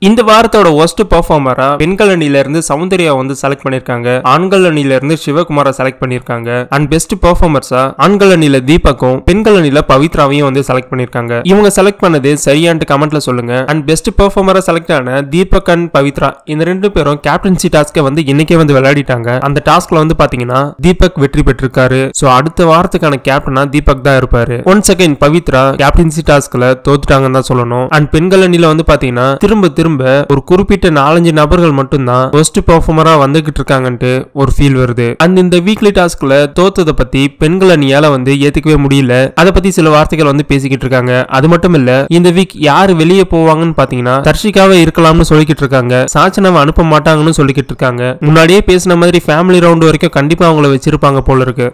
இந்த வாரத்தோட ஒஸ்ட் பெர்ஃபார்மரா பெண்கள் அணில இருந்து சௌந்தர்யா வந்து செலக்ட் பண்ணிருக்காங்க ஆண்கள் அணில இருந்து சிவகுமாரை செலக்ட் பண்ணிருக்காங்க அண்ட் பெஸ்ட் பெர்ஃபார்மர்ஸா ஆண்கள் அணில தீபக்கும் பெண்கள் அணில பவித்ராவையும் வந்து செலக்ட் பண்ணிருக்காங்க இவங்க செலக்ட் பண்ணது சரியான்ட்டு கமெண்ட்ல சொல்லுங்க அண்ட் பெஸ்ட் பெர்ஃபார்மரா செலக்ட் ஆன தீபக் அண்ட் பவித்ரா இந்த ரெண்டு பேரும் கேப்டன்சி டாஸ்க்கை வந்து இன்னைக்கே வந்து விளையாடிட்டாங்க அந்த டாஸ்க்ல வந்து பாத்தீங்கன்னா தீபக் வெற்றி பெற்றிருக்காரு சோ அடுத்த வாரத்துக்கான கேப்டனா தீபக் தான் இருப்பாரு ஒன் செகண்ட் பவித்ரா கேப்டன்சி டாஸ்க்ல தோத்துட்டாங்கன்னு தான் சொல்லணும் அண்ட் பெண்கள் அணில வந்து பாத்தீங்கன்னா திரும்ப திரும்ப ஒரு குறிப்பிட்ட நாலஞ்சு நபர்கள் மட்டும்தான் ஃபர்ஸ்ட் பெர்ஃபார்மரா வந்துகிட்டு இருக்காங்கன்ட்டு ஒரு ஃபீல் வருது அண்ட் இந்த வீக்லி டாஸ்க்ல தோத்ததை பத்தி பெண்கள் அணியால வந்து ஏத்துக்கவே முடியல அதை பத்தி சில வார்த்தைகள் வந்து பேசிக்கிட்டு இருக்காங்க அது மட்டும் இல்ல இந்த வீக் யாரு வெளியே போவாங்கன்னு பாத்தீங்கன்னா தர்ஷிகாவே இருக்கலாம்னு சொல்லிக்கிட்டு இருக்காங்க சாச்சனாவை அனுப்ப மாட்டாங்கன்னு சொல்லிக்கிட்டு இருக்காங்க முன்னாடியே பேசின மாதிரி ஃபேமிலி ரவுண்ட் வரைக்கும் கண்டிப்பா அவங்கள வச்சிருப்பாங்க போல இருக்கு